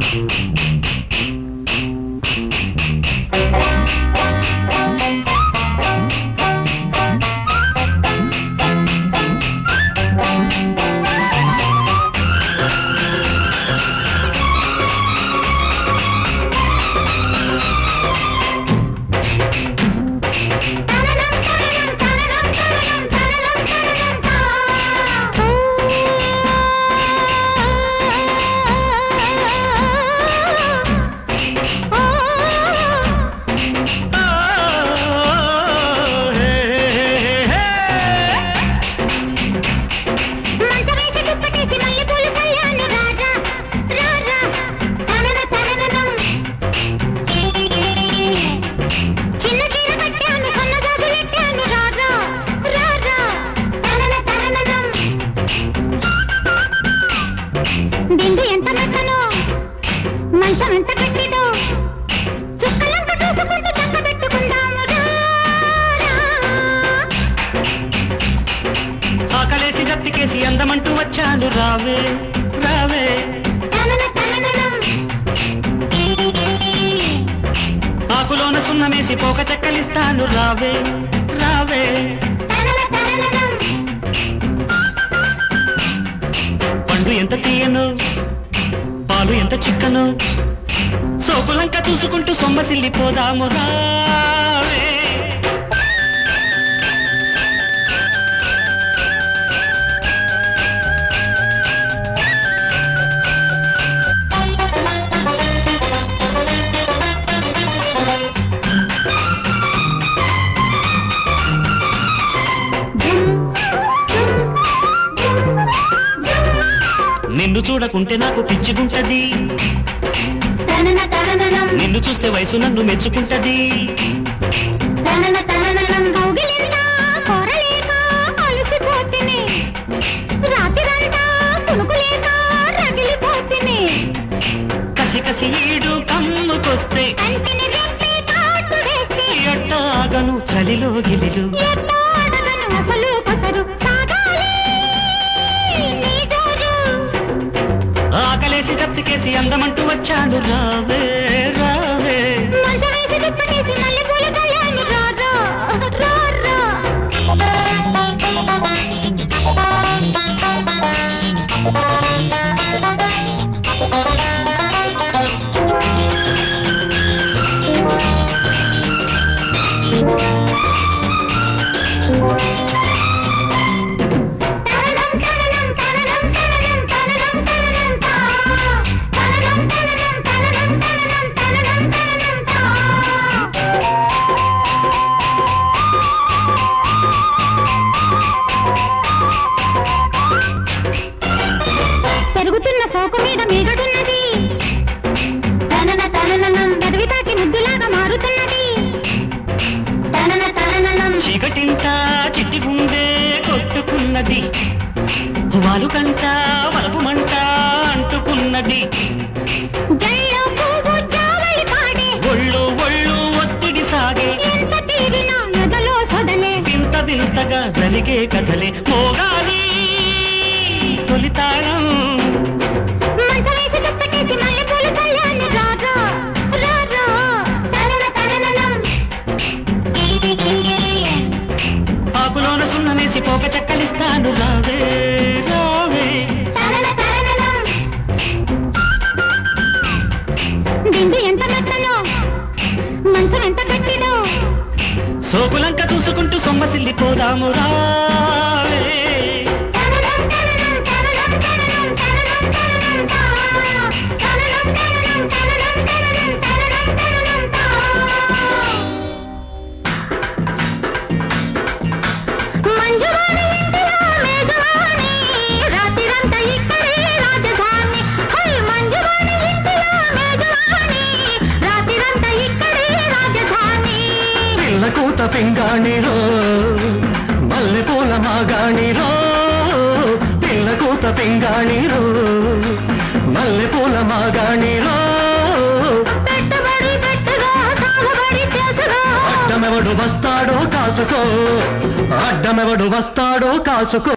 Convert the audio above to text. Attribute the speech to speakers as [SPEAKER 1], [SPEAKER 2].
[SPEAKER 1] మంచమేసి దుప్పటేసి మల్లెపూలు కళ్యాణి రారా రారా తనన తనననం చిన్న చీర కట్టాను సన్నజాజులెట్టాను రారా రారా తనన తనననం దిండు ఎంత మెత్తనో మంచం ఎంత గట్టిదో చుక్కలంక చూసుకుంటూ చక్క పెట్టుకుందాము రా
[SPEAKER 2] ఆకలేసి దప్పికేసి అందమంటూ వచ్చాను రావే రావే
[SPEAKER 1] తనన తనననం
[SPEAKER 2] ఆకులోన సున్నమేసి పోక చెక్కలిస్తాను రావే రావే
[SPEAKER 1] తనన తనననం
[SPEAKER 2] పండు ఎంత తీయను పాలు ఎంత చిక్కను సోకులంక చూసుకుంటూ సొమ్మసిల్లిపోదాము రావే నిన్ను చూడకుంటే నాకు పిచ్చిగుంటది
[SPEAKER 1] తనన తనననం
[SPEAKER 2] నిన్ను చూస్తే వయసు నన్ను మెచ్చుకుంటది
[SPEAKER 1] తనన తనననం కౌగిలిందా కోరలేక అలసిపోతిని రాత్రిరంతా కునుకులేక రగిలిపోతిని
[SPEAKER 2] కసి కసి ఈడు కమ్ముకొస్తే
[SPEAKER 1] కంటిని రెప్పి కాటు వేస్తే
[SPEAKER 2] ఎట్టాగను చలిలో గిలిలు
[SPEAKER 1] ఎట్టో అడగను అసలు కొసరు సాగాలి నీ జోరు
[SPEAKER 2] ఆకలేసి దప్పికేసి అందమంటూ వచ్చాను రావే రావే
[SPEAKER 1] మంచమేసి దుప్పటేసి మల్లెపూల కళ్యాణి రారా రారా తననం తననం తననం తననం తననం తననం తా తననం తననం తననం తననం తననం తననం తా పెరుగుతున్న సోకు మీద మీగడున్నది తనన తనననం గదివి తాకి ముద్దులాగా మారుతున్నది తనన తనననం
[SPEAKER 2] చీకటింత చిట్టి గుండె కొట్టుకున్నది వాలు కంట వలపు మంట అంటుకున్నది
[SPEAKER 1] జల్లో పువ్వు జావళి పాడే
[SPEAKER 2] ఒళ్ళు ఒళ్ళు ఒత్తిడి సాగే
[SPEAKER 1] ఎంత తీరినా ఎదలో సొదలే
[SPEAKER 2] వింత వింతగా జరిగే కథలే మోగాలి తొలితాళం
[SPEAKER 1] మంచమేసి దుప్పటేసి మల్లెపూలు కళ్యాణి రారా రారా తనన తనననం
[SPEAKER 2] ఆకులోన సున్నమేసి పోక చెక్కలిస్తాను రావే రావే
[SPEAKER 1] తనన తనననం దిండు ఎంత మెత్తనో మంచం ఎంత గట్టిదో
[SPEAKER 2] సోకులంక చూసుకుంటూ సొమ్మసిల్లిపోదాము రావే
[SPEAKER 1] తననం తననం తననం తననం తననం తననం తా తననం తననం తననం తననం తననం తననం తా మంజువాణి ఇంటిలో మేజవాణి రాత్రిరంతా ఇక్కడే రాజధాని హై మంజువాణి ఇంటిలో మేజవాణి రాత్రిరంతా ఇక్కడే రాజధాని
[SPEAKER 2] పిల్లకూత పింగాణిలో మల్లెపూల మాగాణిలో పిల్లకూత పింగాణిలో మల్లెపూల మాగాణిలో
[SPEAKER 1] పెట్టుబడి పెట్టుగా సాగుబడి చేసుగా
[SPEAKER 2] అడ్డమెవడు వస్తాడో కాసుకో అడ్డమెవడు వస్తాడో కాసుకో